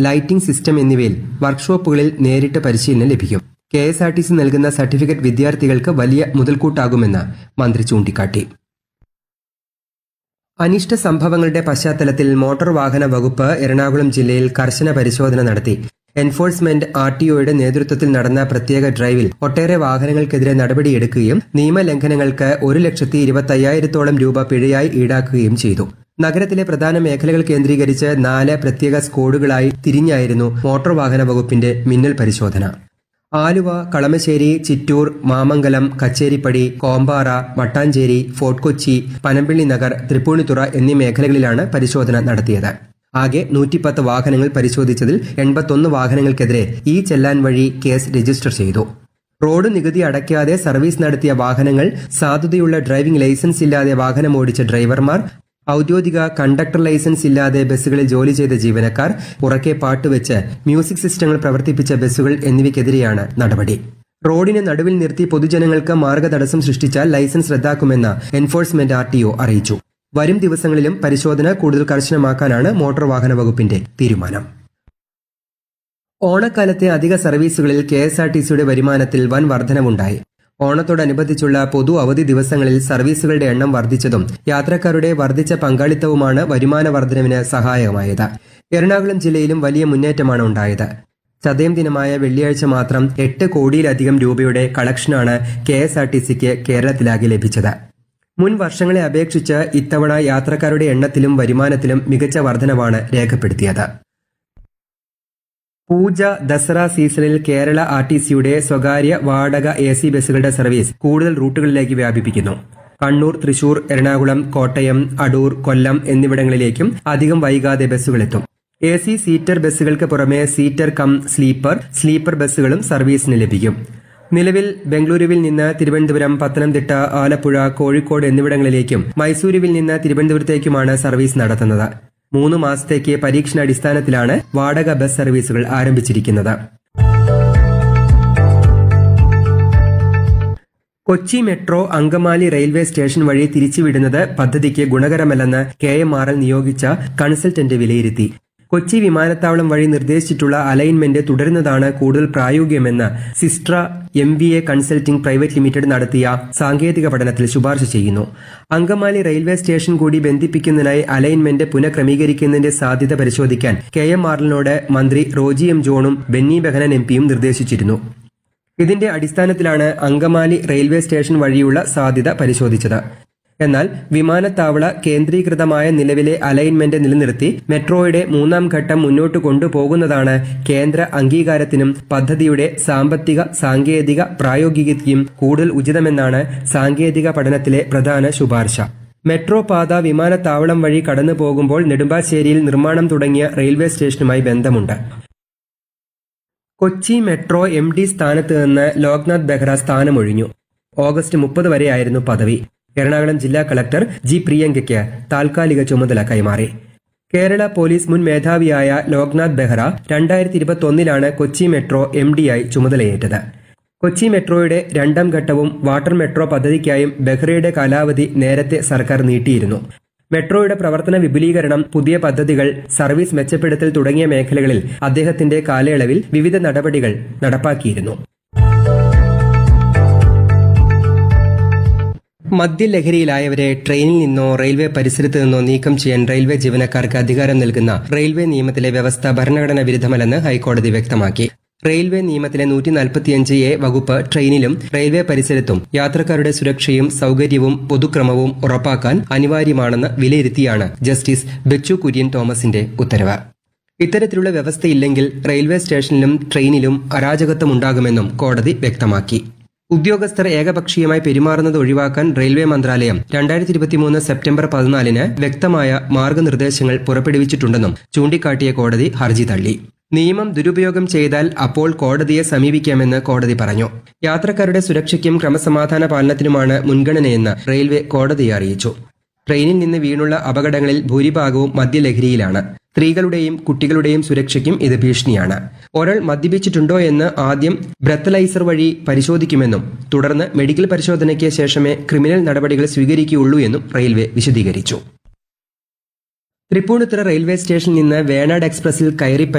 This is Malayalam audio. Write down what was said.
ലൈറ്റിംഗ് സിസ്റ്റം എന്നിവയിൽ വർക്ക്ഷോപ്പുകളിൽ നേരിട്ട് പരിശീലനം ലഭിക്കും K S R T C നൽകുന്ന സർട്ടിഫിക്കറ്റ് വിദ്യാർത്ഥികൾക്ക് വലിയ മുതൽക്കൂട്ടാകുമെന്ന് മന്ത്രി ചൂണ്ടിക്കാട്ടി അനിഷ്ട സംഭവങ്ങളുടെ പശ്ചാത്തലത്തിൽ മോട്ടോർ വാഹന വകുപ്പ് എറണാകുളം ജില്ലയിൽ കർശന പരിശോധന നടത്തി എൻഫോഴ്സ്മെന്റ് ആർ ടി ഒയുടെ നേതൃത്വത്തിൽ നടന്ന പ്രത്യേക ഡ്രൈവിൽ ഒട്ടേറെ വാഹനങ്ങൾക്കെതിരെ നടപടിയെടുക്കുകയും നിയമലംഘനങ്ങൾക്ക് ഒരു ലക്ഷത്തി ഇരുപത്തയ്യായിരത്തോളം രൂപ പിഴയായി ഈടാക്കുകയും ചെയ്തു നഗരത്തിലെ പ്രധാന മേഖലകൾ കേന്ദ്രീകരിച്ച് നാല് പ്രത്യേക സ്ക്വാഡുകളായി തിരിഞ്ഞായിരുന്നു മോട്ടോർ വാഹന വകുപ്പിന്റെ മിന്നൽ പരിശോധന ആലുവ കളമശ്ശേരി ചിറ്റൂർ മാമംഗലം കച്ചേരിപ്പടി കോമ്പാറ മട്ടാഞ്ചേരി ഫോർട്ട് കൊച്ചി പനമ്പിള്ളി നഗർ തൃപ്പൂണിത്തുറ എന്നീ മേഖലകളിലാണ് പരിശോധന നടത്തിയത് ആകെ നൂറ്റിപ്പത്ത് വാഹനങ്ങൾ പരിശോധിച്ചതിൽ എൺപത്തൊന്ന് വാഹനങ്ങൾക്കെതിരെ ഈ ചെല്ലാൻ വഴി കേസ് രജിസ്റ്റർ ചെയ്തു റോഡ് നികുതി അടയ്ക്കാതെ സർവീസ് നടത്തിയ വാഹനങ്ങൾ സാധുതയുള്ള ഡ്രൈവിംഗ് ലൈസൻസ് ഇല്ലാതെ വാഹനമോടിച്ച ഡ്രൈവർമാർ ഔദ്യോഗിക കണ്ടക്ടർ ലൈസൻസ് ഇല്ലാതെ ബസ്സുകളിൽ ജോലി ചെയ്ത ജീവനക്കാർ ഉറക്കെ പാട്ടുവെച്ച് മ്യൂസിക് സിസ്റ്റങ്ങൾ പ്രവർത്തിപ്പിച്ച ബസ്സുകൾ എന്നിവയ്ക്കെതിരെയാണ് നടപടി റോഡിന് നടുവിൽ നിർത്തി പൊതുജനങ്ങൾക്ക് മാർഗതടസ്സം സൃഷ്ടിച്ചാൽ ലൈസൻസ് റദ്ദാക്കുമെന്ന് എൻഫോഴ്സ്മെന്റ് ആർ അറിയിച്ചു വരും ദിവസങ്ങളിലും പരിശോധന കൂടുതൽ കർശനമാക്കാനാണ് മോട്ടോർ വാഹന വകുപ്പിന്റെ തീരുമാനം ഓണക്കാലത്തെ അധിക സർവീസുകളിൽ കെ എസ് ആർ ടി സിയുടെ വരുമാനത്തിൽ വൻ വർധനവുണ്ടായി ഓണത്തോടനുബന്ധിച്ചുള്ള പൊതു അവധി ദിവസങ്ങളിൽ സർവീസുകളുടെ എണ്ണം വർദ്ധിച്ചതും യാത്രക്കാരുടെ വർദ്ധിച്ച പങ്കാളിത്തവുമാണ് വരുമാന വർധനവിന് സഹായകമായത് എറണാകുളം ജില്ലയിലും വലിയ മുന്നേറ്റമാണ് ഉണ്ടായത് ചതയം ദിനമായ വെള്ളിയാഴ്ച മാത്രം എട്ട് കോടിയിലധികം രൂപയുടെ കളക്ഷനാണ് കെ എസ് ആർ ടി സിക്ക് കേരളത്തിലാകെ ലഭിച്ചത് മുൻ വർഷങ്ങളെ അപേക്ഷിച്ച് ഇത്തവണ യാത്രക്കാരുടെ എണ്ണത്തിലും വരുമാനത്തിലും മികച്ച വർധനവാണ് രേഖപ്പെടുത്തിയത് പൂജ ദസറ സീസണിൽ കേരള ആർ ടി സിയുടെ സ്വകാര്യ വാടക എ സി ബസ്സുകളുടെ സർവീസ് കൂടുതൽ റൂട്ടുകളിലേക്ക് വ്യാപിപ്പിക്കുന്നു കണ്ണൂർ തൃശൂർ എറണാകുളം കോട്ടയം അടൂർ കൊല്ലം എന്നിവിടങ്ങളിലേക്കും അധികം വൈകാതെ ബസ്സുകളെത്തും എ സി സീറ്റർ ബസ്സുകൾക്ക് പുറമെ സീറ്റർ കം സ്ലീപ്പർ സ്ലീപ്പർ ബസ്സുകളും സർവീസിന് ലഭിക്കും നിലവിൽ ബംഗളൂരുവിൽ നിന്ന് തിരുവനന്തപുരം പത്തനംതിട്ട ആലപ്പുഴ കോഴിക്കോട് എന്നിവിടങ്ങളിലേക്കും മൈസൂരുവിൽ നിന്ന് തിരുവനന്തപുരത്തേക്കുമാണ് സർവീസ് നടത്തുന്നത് മൂന്ന് മാസത്തേക്ക് പരീക്ഷണാടിസ്ഥാനത്തിലാണ് വാടക ബസ് സർവീസുകൾ ആരംഭിച്ചിരിക്കുന്നത് Kochi metro Angamaly railway station വഴി തിരിച്ചുവിടുന്നത് പദ്ധതിക്ക് ഗുണകരമല്ലെന്ന് കെ എം ആർ എൽ നിയോഗിച്ച കൺസൾട്ടന്റ് വിലയിരുത്തി കൊച്ചി വിമാനത്താവളം വഴി നിർദ്ദേശിച്ചിട്ടുള്ള അലൈൻമെന്റ് തുടരുന്നതാണ് കൂടുതൽ പ്രായോഗികമെന്ന് Systra M B A consulting private limited നടത്തിയ സാങ്കേതിക പഠനത്തിൽ ശുപാർശ ചെയ്യുന്നു അങ്കമാലി റെയിൽവേ സ്റ്റേഷൻ കൂടി ബന്ധിപ്പിക്കുന്നതിനായി അലൈൻമെന്റ് പുനഃക്രമീകരിക്കുന്നതിന്റെ സാധ്യത പരിശോധിക്കാൻ കെ എം ആറിനോട് മന്ത്രി റോജി എം ജോണും ബെന്നി ബെഹനൻ എം പിയും നിർദ്ദേശിച്ചിരുന്നു ഇതിന്റെ അടിസ്ഥാനത്തിലാണ് അങ്കമാലി റെയിൽവേ സ്റ്റേഷൻ വഴിയുള്ള സാധ്യത പരിശോധിച്ചത് എന്നാൽ വിമാനത്താവള കേന്ദ്രീകൃതമായ നിലവിലെ അലൈൻമെന്റ് നിലനിർത്തി മെട്രോയുടെ മൂന്നാം ഘട്ടം മുന്നോട്ട് കൊണ്ടുപോകുന്നതാണ് കേന്ദ്ര അംഗീകാരത്തിനും പദ്ധതിയുടെ സാമ്പത്തിക സാങ്കേതിക പ്രായോഗികതയും കൂടുതൽ ഉചിതമെന്നാണ് സാങ്കേതിക പഠനത്തിലെ പ്രധാന ശുപാർശ മെട്രോ പാത വിമാനത്താവളം വഴി കടന്നു പോകുമ്പോൾ നെടുമ്പാശ്ശേരിയിൽ നിർമ്മാണം തുടങ്ങിയ റെയിൽവേ സ്റ്റേഷനുമായി ബന്ധമുണ്ട് കൊച്ചി മെട്രോ എം ഡി സ്ഥാനത്ത് നിന്ന് ലോക്നാഥ് ബെഹ്റ സ്ഥാനമൊഴിഞ്ഞു ഓഗസ്റ്റ് മുപ്പത് വരെയായിരുന്നു പദവി എറണാകുളം ജില്ലാ കളക്ടർ ജി പ്രിയങ്കയ്ക്ക് താൽക്കാലിക ചുമതല കൈമാറി കേരള പോലീസ് മുൻ മേധാവിയായ ലോക്നാഥ് ബെഹ്റ രണ്ടായിരത്തി ഇരുപത്തൊന്നിലാണ് കൊച്ചി മെട്രോ എം ഡിയായി ചുമതലയേറ്റത് കൊച്ചി മെട്രോയുടെ രണ്ടാം ഘട്ടവും വാട്ടർ മെട്രോ പദ്ധതിക്കായും ബെഹ്റയുടെ കാലാവധി നേരത്തെ സർക്കാർ നീട്ടിയിരുന്നു മെട്രോയുടെ പ്രവർത്തന വിപുലീകരണം പുതിയ പദ്ധതികൾ സർവീസ് മെച്ചപ്പെടുത്തൽ തുടങ്ങിയ മേഖലകളിൽ അദ്ദേഹത്തിന്റെ കാലയളവിൽ വിവിധ നടപടികൾ നടപ്പാക്കിയിരുന്നു മദ്യലഹരിയിലായവരെ ട്രെയിനിൽ നിന്നോ റെയിൽവേ പരിസരത്ത് നിന്നോ നീക്കം ചെയ്യാൻ റെയിൽവേ ജീവനക്കാർക്ക് അധികാരം നൽകുന്ന റെയിൽവേ നിയമത്തിലെ വ്യവസ്ഥ ഭരണഘടനാ വിരുദ്ധമല്ലെന്ന് ഹൈക്കോടതി വ്യക്തമാക്കി റെയിൽവേ നിയമത്തിലെ നൂറ്റി നാൽപ്പത്തിയഞ്ച് എ വകുപ്പ് ട്രെയിനിലും റെയിൽവേ പരിസരത്തും യാത്രക്കാരുടെ സുരക്ഷയും സൌകര്യവും പൊതുക്രമവും ഉറപ്പാക്കാൻ അനിവാര്യമാണെന്ന് വിലയിരുത്തിയാണ് ജസ്റ്റിസ് ബെച്ചു കുര്യൻ തോമസിന്റെ ഉത്തരവ് ഇത്തരത്തിലുള്ള വ്യവസ്ഥയില്ലെങ്കിൽ റെയിൽവേ സ്റ്റേഷനിലും ട്രെയിനിലും അരാജകത്വമുണ്ടാകുമെന്നും കോടതി വ്യക്തമാക്കി ഉദ്യോഗസ്ഥർ ഏകപക്ഷീയമായി പെരുമാറുന്നത് ഒഴിവാക്കാൻ റെയിൽവേ മന്ത്രാലയം രണ്ടായിരത്തി ഇരുപത്തിമൂന്ന് സെപ്റ്റംബർ പതിനാലിന് വ്യക്തമായ മാർഗനിർദ്ദേശങ്ങൾ പുറപ്പെടുവിച്ചിട്ടുണ്ടെന്നും ചൂണ്ടിക്കാട്ടിയ കോടതി ഹർജി തള്ളി നിയമം ദുരുപയോഗം ചെയ്താൽ അപ്പോൾ കോടതിയെ സമീപിക്കാമെന്ന് കോടതി പറഞ്ഞു യാത്രക്കാരുടെ സുരക്ഷയ്ക്കും ക്രമസമാധാന പാലനത്തിനുമാണ് മുൻഗണനയെന്ന് റെയിൽവേ കോടതിയെ അറിയിച്ചു ട്രെയിനിൽ നിന്ന് വീണുള്ള അപകടങ്ങളിൽ ഭൂരിഭാഗവും മദ്യലഹരിയിലാണ് സ്ത്രീകളുടെയും കുട്ടികളുടെയും സുരക്ഷയ്ക്കും ഇത് ഭീഷണിയാണ് ഒരാൾ മദ്യപിച്ചിട്ടുണ്ടോ എന്ന് ആദ്യം ബ്രത്തലൈസർ വഴി പരിശോധിക്കുമെന്നും തുടർന്ന് മെഡിക്കൽ പരിശോധനയ്ക്ക് ശേഷമേ ക്രിമിനൽ നടപടികൾ സ്വീകരിക്കുകയുള്ളൂ എന്നും റെയിൽവേ വിശദീകരിച്ചു തൃപ്പൂണിത്തുറ റെയിൽവേ സ്റ്റേഷനിൽ നിന്ന് വേണാട് എക്സ്പ്രസിൽ കയറി